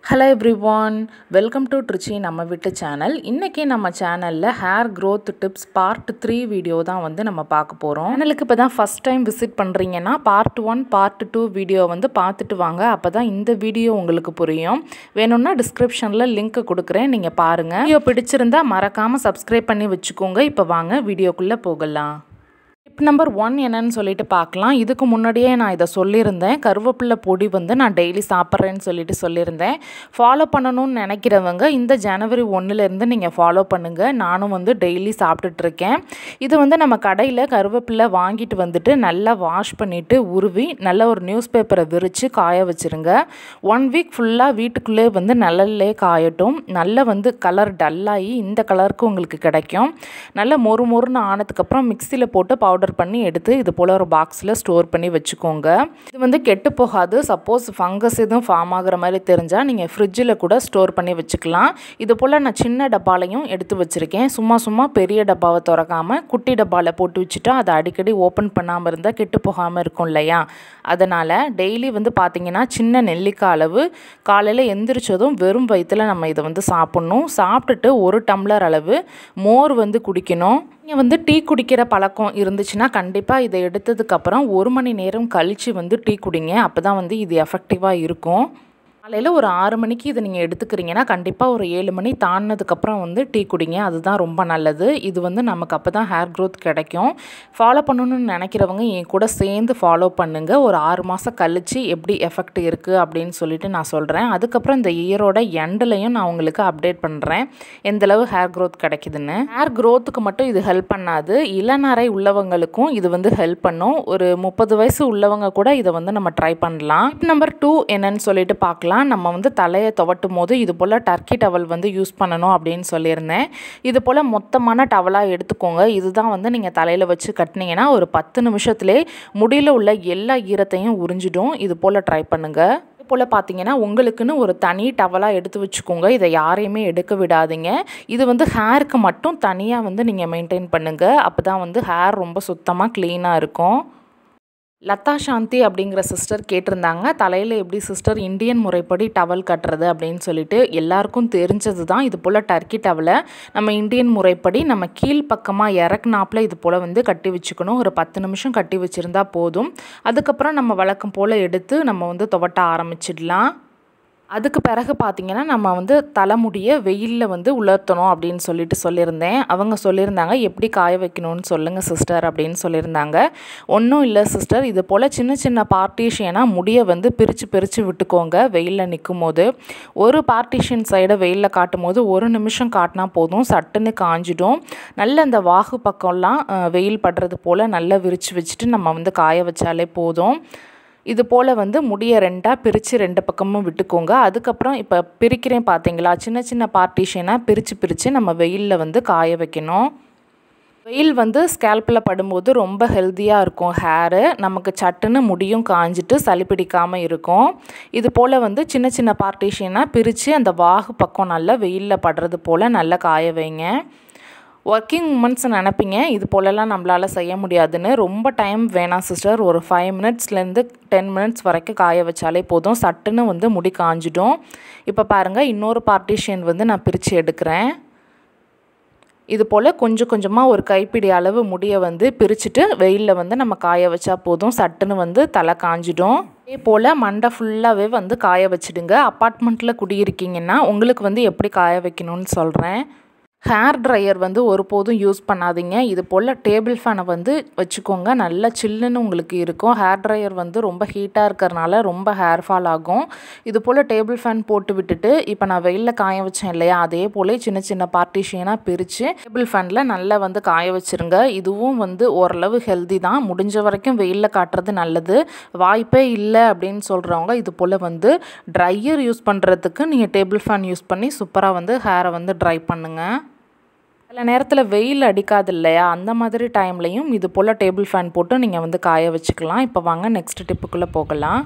hello everyone welcome to Trichy நம்ம வீட்டு channel இன்றைக்கி நம்ம சேனலில் hair growth tips part three video தான் வந்து நம்ம பார்க்க போகிறோம் சேனலுக்கு இப்போ தான் ஃபஸ்ட் டைம் விசிட் பண்ணுறீங்கன்னா part one part two video வந்து பார்த்துட்டு வாங்க அப்போ தான் இந்த வீடியோ உங்களுக்கு புரியும் வேணும்னா டிஸ்கிரிப்ஷனில் லிங்க் கொடுக்குறேன் நீங்கள் பாருங்கள் வீடியோ பிடிச்சிருந்தா மறக்காமல் சப்ஸ்கிரைப் பண்ணி வச்சுக்கோங்க இப்போ வாங்க வீடியோக்குள்ளே போகலாம் டிப் நம்பர் ஒன் என்னன்னு சொல்லிட்டு பார்க்கலாம் இதுக்கு முன்னாடியே நான் இதை சொல்லியிருந்தேன் கருவேப்பிலை பொடி வந்து நான் டெய்லி சாப்பிட்றேன்னு சொல்லிட்டு சொல்லியிருந்தேன் ஃபாலோ பண்ணணும்னு நினைக்கிறவங்க இந்த ஜனவரி ஒன்றுலேருந்து நீங்கள் ஃபாலோ பண்ணுங்கள் நானும் வந்து டெய்லி சாப்பிட்டுட்ருக்கேன் இது வந்து நம்ம கடையில் கருவேப்பிலை வாங்கிட்டு வந்துட்டு நல்லா வாஷ் பண்ணிவிட்டு உருவி நல்ல ஒரு நியூஸ் பேப்பரை விரித்து காய வச்சுருங்க ஒன் வீக் ஃபுல்லாக வீட்டுக்குள்ளே வந்து நிழல்லே காயட்டும் நல்ல வந்து கலர் டல்லாகி இந்த கலருக்கு உங்களுக்கு கிடைக்கும் நல்ல மொறு மொறுன்னு ஆனதுக்கப்புறம் மிக்சியில் போட்டு பவுடர் பண்ணி எடுத்து இது போல் ஒரு பாக்ஸில் ஸ்டோர் பண்ணி வச்சுக்கோங்க இது வந்து கெட்டு போகாது சப்போஸ் ஃபங்கஸ் எதுவும் ஃபார்ம் ஆகுற மாதிரி தெரிஞ்சால் நீங்கள் ஃப்ரிட்ஜில் கூட ஸ்டோர் பண்ணி வச்சுக்கலாம் இது போல் நான் சின்ன டப்பாலையும் எடுத்து வச்சுருக்கேன் சும்மா சும்மா பெரிய டப்பாவை திறக்காமல் குட்டி டப்பாவில் போட்டு வச்சுட்டா அதை அடிக்கடி ஓப்பன் பண்ணாமல் இருந்தால் கெட்டு போகாமல் இருக்கும் இல்லையா அதனால் டெய்லி வந்து பார்த்திங்கன்னா சின்ன நெல்லிக்காய் அளவு காலையில் எந்திரிச்சதும் வெறும் வயிற்றில் நம்ம இதை வந்து சாப்பிட்ணும் சாப்பிட்டுட்டு ஒரு டம்ளர் அளவு மோர் வந்து குடிக்கணும் நீங்கள் வந்து டீ குடிக்கிற பழக்கம் இருந்துச்சுன்னா கண்டிப்பாக இதை எடுத்ததுக்கப்புறம் ஒரு மணி நேரம் கழித்து வந்து டீ குடிங்க அப்போ தான் வந்து இது எஃபெக்டிவாக இருக்கும் காலையில் ஒரு ஆறு மணிக்கு இதை நீங்கள் எடுத்துக்கிறீங்கன்னா கண்டிப்பாக ஒரு ஏழு மணி தாண்டினதுக்கப்புறம் வந்து டீ குடிங்க அதுதான் ரொம்ப நல்லது இது வந்து நமக்கு அப்போ தான் ஹேர் க்ரோத் கிடைக்கும் ஃபாலோ பண்ணணும்னு நினைக்கிறவங்க என் கூட சேர்ந்து ஃபாலோ பண்ணுங்கள் ஒரு ஆறு மாதம் கழித்து எப்படி எஃபெக்ட் இருக்குது அப்படின்னு சொல்லிட்டு நான் சொல்கிறேன் அதுக்கப்புறம் இந்த இயரோட எண்ட்லையும் நான் உங்களுக்கு அப்டேட் பண்ணுறேன் எந்தளவு ஹேர் க்ரோத் கிடைக்குதுன்னு ஹேர் க்ரோத்துக்கு மட்டும் இது ஹெல்ப் பண்ணாது இளநரை உள்ளவங்களுக்கும் இது வந்து ஹெல்ப் பண்ணும் ஒரு முப்பது வயசு உள்ளவங்க கூட இதை வந்து நம்ம ட்ரை பண்ணலாம் நம்பர் டூ என்னன்னு சொல்லிட்டு பார்க்கலாம் நம்ம வந்து தலையை துவட்டும் போது இது போல் டர்க்கி டவல் வந்து யூஸ் பண்ணணும் அப்படின்னு சொல்லியிருந்தேன் இது போல் மொத்தமான டவலாக எடுத்துக்கோங்க இதுதான் வந்து நீங்கள் தலையில் வச்சு கட்டினீங்கன்னா ஒரு பத்து நிமிஷத்துலேயே முடியில் உள்ள எல்லா ஈரத்தையும் உறிஞ்சிடும் இது போல் ட்ரை பண்ணுங்கள் இது போல் பார்த்தீங்கன்னா உங்களுக்குன்னு ஒரு தனி டவலாக எடுத்து வச்சுக்கோங்க இதை யாரையுமே எடுக்க விடாதீங்க இது வந்து ஹேருக்கு மட்டும் தனியாக வந்து நீங்கள் மெயின்டைன் பண்ணுங்கள் அப்போ தான் வந்து ஹேர் ரொம்ப சுத்தமாக க்ளீனாக இருக்கும் லதா சாந்தி அப்படிங்கிற சிஸ்டர் கேட்டிருந்தாங்க தலையில் எப்படி சிஸ்டர் இந்தியன் முறைப்படி டவல் கட்டுறது அப்படின்னு சொல்லிட்டு எல்லாருக்கும் தெரிஞ்சது தான் இது போல் டர்க்கி டவலை நம்ம இந்தியன் முறைப்படி நம்ம கீழ்ப்பக்கமாக இறக்குனாப்பில் இது போல் வந்து கட்டி வச்சுக்கணும் ஒரு பத்து நிமிஷம் கட்டி வச்சுருந்தா போதும் அதுக்கப்புறம் நம்ம வழக்கம் போல் எடுத்து நம்ம வந்து துவட்ட ஆரம்பிச்சிடலாம் அதுக்கு பிறகு பார்த்திங்கன்னா நம்ம வந்து தலைமுடியை வெயிலில் வந்து உலர்த்தணும் அப்படின்னு சொல்லிட்டு சொல்லியிருந்தேன் அவங்க சொல்லியிருந்தாங்க எப்படி காய வைக்கணும்னு சொல்லுங்கள் சிஸ்டர் அப்படின்னு சொல்லியிருந்தாங்க ஒன்றும் இல்லை சிஸ்டர் இது போல் சின்ன சின்ன பார்ட்டிஷியனாக முடியை வந்து பிரித்து பிரித்து விட்டுக்கோங்க வெயிலில் நிற்கும் போது ஒரு பார்ட்டிஷியன் சைடை வெயிலில் காட்டும் போது ஒரு நிமிஷம் காட்டினா போதும் சட்டுன்னு காஞ்சிடும் நல்ல அந்த வாகு பக்கம்லாம் வெயில் படுறது போல் நல்லா விரித்து வச்சுட்டு நம்ம வந்து காய வச்சாலே போதும் இது போல் வந்து முடியை ரெண்டாக பிரித்து ரெண்டு பக்கமும் விட்டுக்கோங்க அதுக்கப்புறம் இப்போ பிரிக்கிறேன் பார்த்தீங்களா சின்ன சின்ன பார்ட்டிஷனாக பிரித்து பிரித்து நம்ம வெயிலில் வந்து காய வைக்கணும் வெயில் வந்து ஸ்கேல்பில் படும்போது ரொம்ப ஹெல்த்தியாக இருக்கும் ஹேரு நமக்கு சட்டுன்னு முடியும் காஞ்சிட்டு சளி பிடிக்காமல் இருக்கும் இது போல் வந்து சின்ன சின்ன பார்ட்டிஷனாக பிரித்து அந்த வாகு பக்கம் நல்லா வெயிலில் படுறது போல் நல்லா காய வைங்க ஒர்க்கிங் உமன்ஸ் நினப்பிங்க இது போலலாம் நம்மளால் செய்ய முடியாதுன்னு ரொம்ப டைம் வேணாம் சிஸ்டர் ஒரு ஃபைவ் மினிட்ஸ்லேருந்து டென் மினிட்ஸ் வரைக்கும் காய வச்சாலே போதும் சட்டுன்னு வந்து முடி காஞ்சிடும் இப்போ பாருங்கள் இன்னொரு பார்ட்டிஷியன் வந்து நான் பிரித்து எடுக்கிறேன் இது போல் கொஞ்சம் கொஞ்சமாக ஒரு கைப்பிடி அளவு முடியை வந்து பிரிச்சுட்டு வெயிலில் வந்து நம்ம காய வச்சா போதும் சட்டுன்னு வந்து தலை காஞ்சிடும் அதே போல் மண்டை ஃபுல்லாகவே வந்து காய வச்சுடுங்க அப்பார்ட்மெண்ட்டில் குடியிருக்கீங்கன்னா உங்களுக்கு வந்து எப்படி காய வைக்கணும்னு சொல்கிறேன் ஹேர் ட்ரையர் வந்து ஒருபோதும் யூஸ் பண்ணாதீங்க இது போல் டேபிள் ஃபேனை வந்து வச்சுக்கோங்க நல்லா சில்லுன்னு உங்களுக்கு இருக்கும் ஹேர் ட்ரையர் வந்து ரொம்ப ஹீட்டாக இருக்கிறனால ரொம்ப ஹேர் ஃபால் ஆகும் இது போல் டேபிள் ஃபேன் போட்டு விட்டுட்டு இப்போ நான் வெயிலில் காய வச்சேன் இல்லையா அதே போல் சின்ன சின்ன பார்ட்டிஷியனாக பிரித்து டேபிள் ஃபேனில் நல்லா வந்து காய வச்சுருங்க இதுவும் வந்து ஓரளவு ஹெல்தி தான் முடிஞ்ச வரைக்கும் வெயிலில் காட்டுறது நல்லது வாய்ப்பே இல்லை அப்படின்னு சொல்கிறவங்க இது போல் வந்து ட்ரையர் யூஸ் பண்ணுறதுக்கு நீங்கள் டேபிள் ஃபேன் யூஸ் பண்ணி சூப்பராக வந்து ஹேரை வந்து ட்ரை பண்ணுங்கள் சில நேரத்தில் வெயில் அடிக்காது இல்லையா அந்த மாதிரி டைம்லையும் இது போல் டேபிள் ஃபேன் போட்டு நீங்கள் வந்து காய வச்சுக்கலாம் இப்போ வாங்க நெக்ஸ்ட் டிப்புக்குள்ளே போகலாம்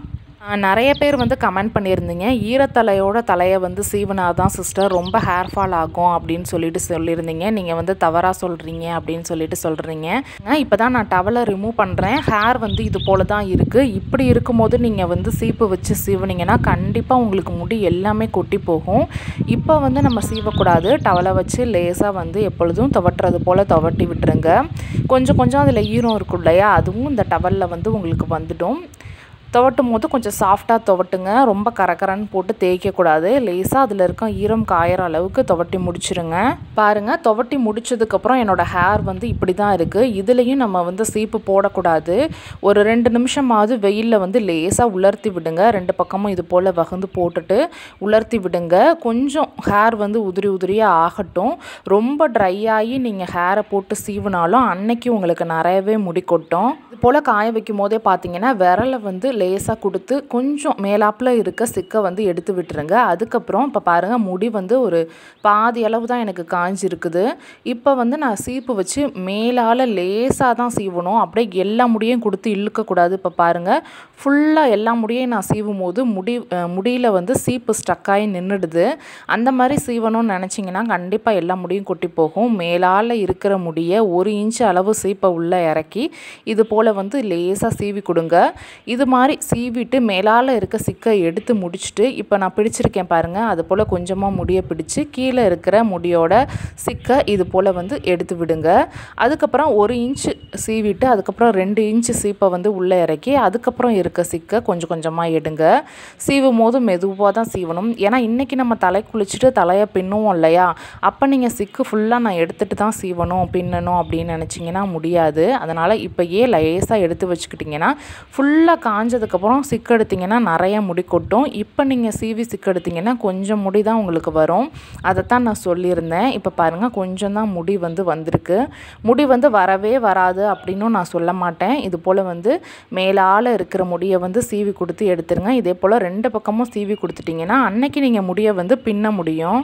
நிறைய பேர் வந்து கமெண்ட் பண்ணியிருந்தீங்க ஈரத்தலையோட தலையை வந்து சீவனா தான் சிஸ்டர் ரொம்ப ஹேர் ஃபால் ஆகும் அப்படின்னு சொல்லிட்டு சொல்லியிருந்தீங்க நீங்கள் வந்து தவறாக சொல்கிறீங்க அப்படின்னு சொல்லிட்டு சொல்கிறீங்க இப்போ தான் நான் டவலை ரிமூவ் பண்ணுறேன் ஹேர் வந்து இது போல தான் இருக்குது இப்படி இருக்கும்போது நீங்கள் வந்து சீப்பு வச்சு சீவுனீங்கன்னா கண்டிப்பாக உங்களுக்கு முடி எல்லாமே கொட்டி போகும் இப்போ வந்து நம்ம சீவக்கூடாது டவலை வச்சு லேசாக வந்து எப்பொழுதும் துவட்டுறது போல் துவட்டி விட்டுருங்க கொஞ்சம் கொஞ்சம் அதில் ஈரம் இருக்கும் இல்லையா அதுவும் இந்த டவலில் வந்து உங்களுக்கு வந்துடும் துவட்டும் போது கொஞ்சம் சாஃப்டாக துவட்டுங்க ரொம்ப கரகரன்னு போட்டு தேய்க்கக்கூடாது லேசாக அதில் இருக்க ஈரம் காயிற அளவுக்கு துவட்டி முடிச்சிருங்க பாருங்கள் துவட்டி முடிச்சதுக்கப்புறம் என்னோடய ஹேர் வந்து இப்படி தான் இருக்குது இதுலேயும் நம்ம வந்து சீப்பு போடக்கூடாது ஒரு ரெண்டு நிமிஷமாவது வெயிலில் வந்து லேசாக உலர்த்தி விடுங்க ரெண்டு பக்கமும் இது போல் வகுந்து போட்டுட்டு உலர்த்தி விடுங்க கொஞ்சம் ஹேர் வந்து உதிரி உதிரியாக ஆகட்டும் ரொம்ப ட்ரை ஆகி நீங்கள் ஹேரை போட்டு சீவினாலும் அன்னைக்கு உங்களுக்கு நிறையவே முடி கொட்டும் இது போல் காய வைக்கும் போதே பார்த்தீங்கன்னா விரலை வந்து லேசாக கொடுத்து கொஞ்சம் மேலாப்பில் இருக்க சிக்கை வந்து எடுத்து விட்டுருங்க அதுக்கப்புறம் இப்போ பாருங்கள் முடி வந்து ஒரு பாதி அளவு தான் எனக்கு காஞ்சிருக்குது இப்போ வந்து நான் சீப்பு வச்சு மேலால் லேசாக தான் சீவணும் அப்படியே எல்லா முடியும் கொடுத்து இழுக்கக்கூடாது இப்போ பாருங்கள் ஃபுல்லாக எல்லா முடியும் நான் சீவும் போது முடி முடியில் வந்து சீப்பு ஸ்டக்காகி நின்றுடுது அந்த மாதிரி சீவணும்னு நினச்சிங்கன்னா கண்டிப்பாக எல்லா முடியும் கொட்டி போகும் மேலால் இருக்கிற முடியை ஒரு இன்ச் அளவு சீப்பை உள்ளே இறக்கி இது போல் வந்து லேசாக சீவி கொடுங்க இது மாதிரி சீவிட்டு மேலால் இருக்க சிக்கை எடுத்து முடிச்சுட்டு இப்போ நான் பிடிச்சிருக்கேன் பாருங்கள் அது போல் கொஞ்சமாக முடியை பிடிச்சி கீழே இருக்கிற முடியோட சிக்கை இது போல் வந்து எடுத்து விடுங்க அதுக்கப்புறம் ஒரு இன்ச்சு சீவிட்டு அதுக்கப்புறம் ரெண்டு இன்ச்சு சீப்பை வந்து உள்ளே இறக்கி அதுக்கப்புறம் இருக்க சிக்கை கொஞ்சம் கொஞ்சமாக எடுங்க சீவும் போது மெதுவாக தான் சீவணும் ஏன்னா இன்றைக்கி நம்ம தலை குளிச்சுட்டு தலையை பின்னுவோம் இல்லையா அப்போ நீங்கள் சிக்கு ஃபுல்லாக நான் எடுத்துகிட்டு தான் சீவணும் பின்னணும் அப்படின்னு நினச்சிங்கன்னா முடியாது அதனால் இப்போயே லேசாக எடுத்து வச்சுக்கிட்டிங்கன்னா ஃபுல்லாக காஞ்சதுக்கப்புறம் சிக்கு எடுத்திங்கன்னா நிறைய முடி கொட்டும் இப்போ நீங்கள் சீவி சிக்கு எடுத்திங்கன்னா கொஞ்சம் முடி தான் உங்களுக்கு வரும் அதைத்தான் நான் சொல்லியிருந்தேன் இப்போ பாருங்கள் கொஞ்சம் தான் முடி வந்து வந்திருக்கு முடி வந்து வரவே வராது அப்படின்னும் நான் சொல்ல மாட்டேன் இது போல் வந்து மேலால் இருக்கிற முடியை வந்து சீவி கொடுத்து எடுத்துருங்க இதே போல் ரெண்டு பக்கமும் சீவி கொடுத்துட்டிங்கன்னா அன்னைக்கு நீங்கள் முடியை வந்து பின்ன முடியும்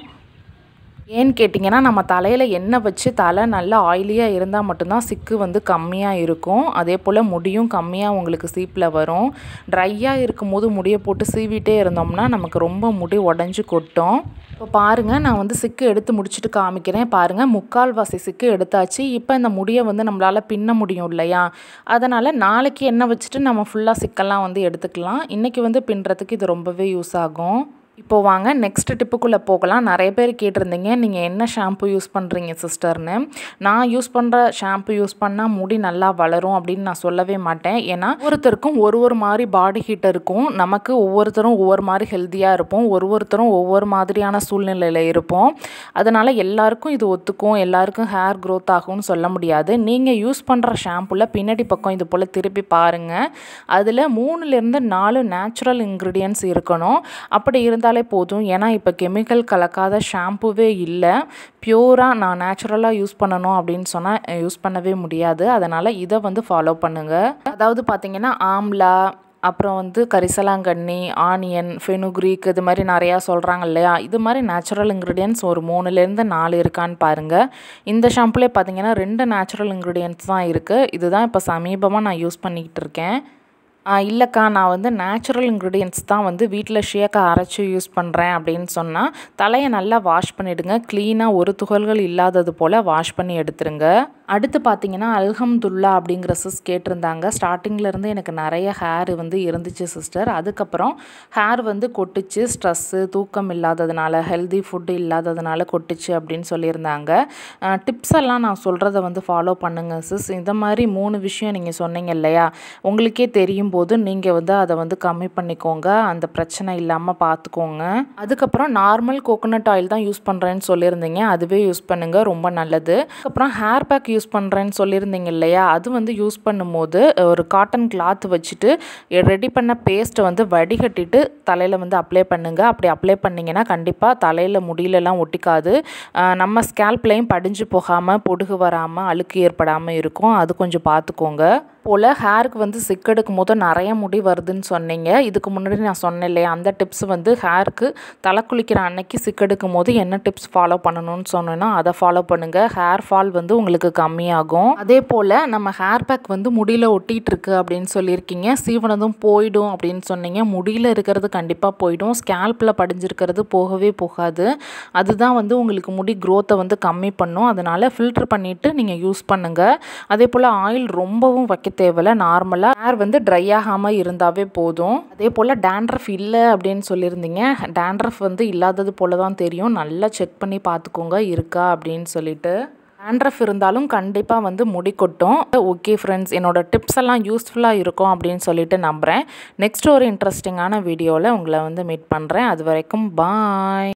ஏன்னு கேட்டிங்கன்னா நம்ம தலையில் எண்ணெய் வச்சு தலை நல்லா ஆயிலியாக இருந்தால் மட்டும்தான் சிக்கு வந்து கம்மியாக இருக்கும் அதே போல் முடியும் கம்மியாக உங்களுக்கு சீப்பில் வரும் ட்ரையாக இருக்கும்போது முடியை போட்டு சீவிட்டே இருந்தோம்னா நமக்கு ரொம்ப முடி உடஞ்சி கொட்டும் இப்போ பாருங்கள் நான் வந்து சிக்கு எடுத்து முடிச்சுட்டு காமிக்கிறேன் பாருங்கள் முக்கால்வாசி சிக்கு எடுத்தாச்சு இப்போ இந்த முடியை வந்து நம்மளால் பின்ன முடியும் இல்லையா அதனால் நாளைக்கு எண்ணெய் வச்சுட்டு நம்ம ஃபுல்லாக சிக்கெல்லாம் வந்து எடுத்துக்கலாம் இன்றைக்கி வந்து பின்னுறதுக்கு இது ரொம்பவே யூஸ் ஆகும் இப்போது வாங்க நெக்ஸ்ட் டிப்புக்குள்ளே போகலாம் நிறைய பேர் கேட்டிருந்தீங்க நீங்கள் என்ன ஷாம்பு யூஸ் பண்ணுறீங்க சிஸ்டர்னு நான் யூஸ் பண்ணுற ஷாம்பு யூஸ் பண்ணால் முடி நல்லா வளரும் அப்படின்னு நான் சொல்லவே மாட்டேன் ஏன்னா ஒருத்தருக்கும் ஒரு ஒரு மாதிரி பாடி ஹீட் இருக்கும் நமக்கு ஒவ்வொருத்தரும் ஒவ்வொரு மாதிரி ஹெல்த்தியாக இருப்போம் ஒரு ஒருத்தரும் ஒவ்வொரு மாதிரியான சூழ்நிலையில் இருப்போம் அதனால் எல்லாருக்கும் இது ஒத்துக்கும் எல்லாருக்கும் ஹேர் க்ரோத் ஆகும்னு சொல்ல முடியாது நீங்கள் யூஸ் பண்ணுற ஷாம்புல பின்னாடி பக்கம் இது போல் திருப்பி பாருங்கள் அதில் மூணுலேருந்து நாலு நேச்சுரல் இன்க்ரீடியன்ஸ் இருக்கணும் அப்படி இருந்தால் இருந்தாலே போதும் ஏன்னா இப்போ கெமிக்கல் கலக்காத ஷாம்புவே இல்லை பியூராக நான் நேச்சுரலாக யூஸ் பண்ணணும் அப்படின்னு சொன்னால் யூஸ் பண்ணவே முடியாது அதனால் இதை வந்து ஃபாலோ பண்ணுங்கள் அதாவது பார்த்திங்கன்னா ஆம்லா அப்புறம் வந்து கரிசலாங்கண்ணி ஆனியன் ஃபெனுக்ரீக் இது மாதிரி நிறையா சொல்கிறாங்க இல்லையா இது மாதிரி நேச்சுரல் இன்க்ரீடியன்ஸ் ஒரு மூணுலேருந்து நாலு இருக்கான்னு பாருங்கள் இந்த ஷாம்புலே பார்த்தீங்கன்னா ரெண்டு நேச்சுரல் இன்க்ரீடியன்ஸ் தான் இருக்குது இதுதான் இப்போ சமீபமாக நான் யூஸ் பண்ணிக்கிட்டு இருக்கேன் இல்லைக்கா நான் வந்து நேச்சுரல் இன்க்ரீடியன்ஸ் தான் வந்து வீட்டில் ஷேக்காக அரைச்சி யூஸ் பண்ணுறேன் அப்படின்னு சொன்னால் தலையை நல்லா வாஷ் பண்ணிவிடுங்க க்ளீனாக ஒரு துகள்கள் இல்லாதது போல் வாஷ் பண்ணி எடுத்துருங்க அடுத்து பார்த்தீங்கன்னா அல்ஹம்துல்லா அப்படிங்கிற சிஸ் கேட்டிருந்தாங்க ஸ்டார்டிங்லேருந்து எனக்கு நிறைய ஹேர் வந்து இருந்துச்சு சிஸ்டர் அதுக்கப்புறம் ஹேர் வந்து கொட்டுச்சு ஸ்ட்ரெஸ்ஸு தூக்கம் இல்லாததுனால ஹெல்தி ஃபுட்டு இல்லாததுனால கொட்டுச்சு அப்படின்னு சொல்லியிருந்தாங்க டிப்ஸ் எல்லாம் நான் சொல்கிறத வந்து ஃபாலோ பண்ணுங்கள் சிஸ் இந்த மாதிரி மூணு விஷயம் நீங்கள் சொன்னீங்க இல்லையா உங்களுக்கே தெரியும் போது நீங்கள் வந்து அதை வந்து கம்மி பண்ணிக்கோங்க அந்த பிரச்சனை இல்லாமல் பார்த்துக்கோங்க அதுக்கப்புறம் நார்மல் கோகோனட் ஆயில் தான் யூஸ் பண்ணுறேன்னு சொல்லியிருந்தீங்க அதுவே யூஸ் பண்ணுங்கள் ரொம்ப நல்லது அதுக்கப்புறம் ஹேர் பேக் யூஸ் பண்ணுறேன்னு சொல்லியிருந்தீங்க இல்லையா அது வந்து யூஸ் பண்ணும்போது ஒரு காட்டன் கிளாத் வச்சுட்டு ரெடி பண்ண பேஸ்ட்டை வந்து வடிகட்டிட்டு தலையில் வந்து அப்ளை பண்ணுங்கள் அப்படி அப்ளை பண்ணிங்கன்னா கண்டிப்பாக தலையில் முடியலலாம் ஒட்டிக்காது நம்ம ஸ்கேல்ப்லேயும் படிஞ்சு போகாமல் பொடுகு வராமல் அழுக்கு ஏற்படாமல் இருக்கும் அது கொஞ்சம் பார்த்துக்கோங்க போல் ஹேருக்கு வந்து சிக் எடுக்கும் போது நிறைய முடி வருதுன்னு சொன்னீங்க இதுக்கு முன்னாடி நான் சொன்னேன் இல்லையா அந்த டிப்ஸ் வந்து ஹேருக்கு தலை குளிக்கிற அன்னைக்கு சிக் எடுக்கும் போது என்ன டிப்ஸ் ஃபாலோ பண்ணணும்னு சொன்னேன்னா அதை ஃபாலோ பண்ணுங்கள் ஹேர் ஃபால் வந்து உங்களுக்கு கம்மியாகும் அதே போல் நம்ம ஹேர் பேக் வந்து முடியில் ஒட்டிகிட்டு இருக்கு அப்படின்னு சொல்லியிருக்கீங்க சீவனதும் போயிடும் அப்படின்னு சொன்னீங்க முடியில் இருக்கிறது கண்டிப்பாக போயிடும் ஸ்கேல்பில் படிஞ்சிருக்கிறது போகவே போகாது அதுதான் வந்து உங்களுக்கு முடி க்ரோத்தை வந்து கம்மி பண்ணும் அதனால் ஃபில்டர் பண்ணிவிட்டு நீங்கள் யூஸ் பண்ணுங்கள் அதே போல் ஆயில் ரொம்பவும் வைக்க தேவையில்ல நார்மலாக ஹேர் வந்து ட்ரை ஆகாமல் இருந்தாவே போதும் அதே போல் டேண்ட்ரஃப் இல்லை அப்படின்னு சொல்லியிருந்தீங்க டேண்ட்ரஃப் வந்து இல்லாதது போல தான் தெரியும் நல்லா செக் பண்ணி பார்த்துக்கோங்க இருக்கா அப்படின்னு சொல்லிட்டு டேண்ட்ரஃப் இருந்தாலும் கண்டிப்பாக வந்து முடி கொட்டும் ஓகே ஃப்ரெண்ட்ஸ் என்னோட டிப்ஸ் எல்லாம் யூஸ்ஃபுல்லாக இருக்கும் அப்படின்னு சொல்லிட்டு நம்புகிறேன் நெக்ஸ்ட் ஒரு இன்ட்ரெஸ்டிங்கான வீடியோவில் உங்களை வந்து மீட் பண்ணுறேன் அது வரைக்கும் பாய்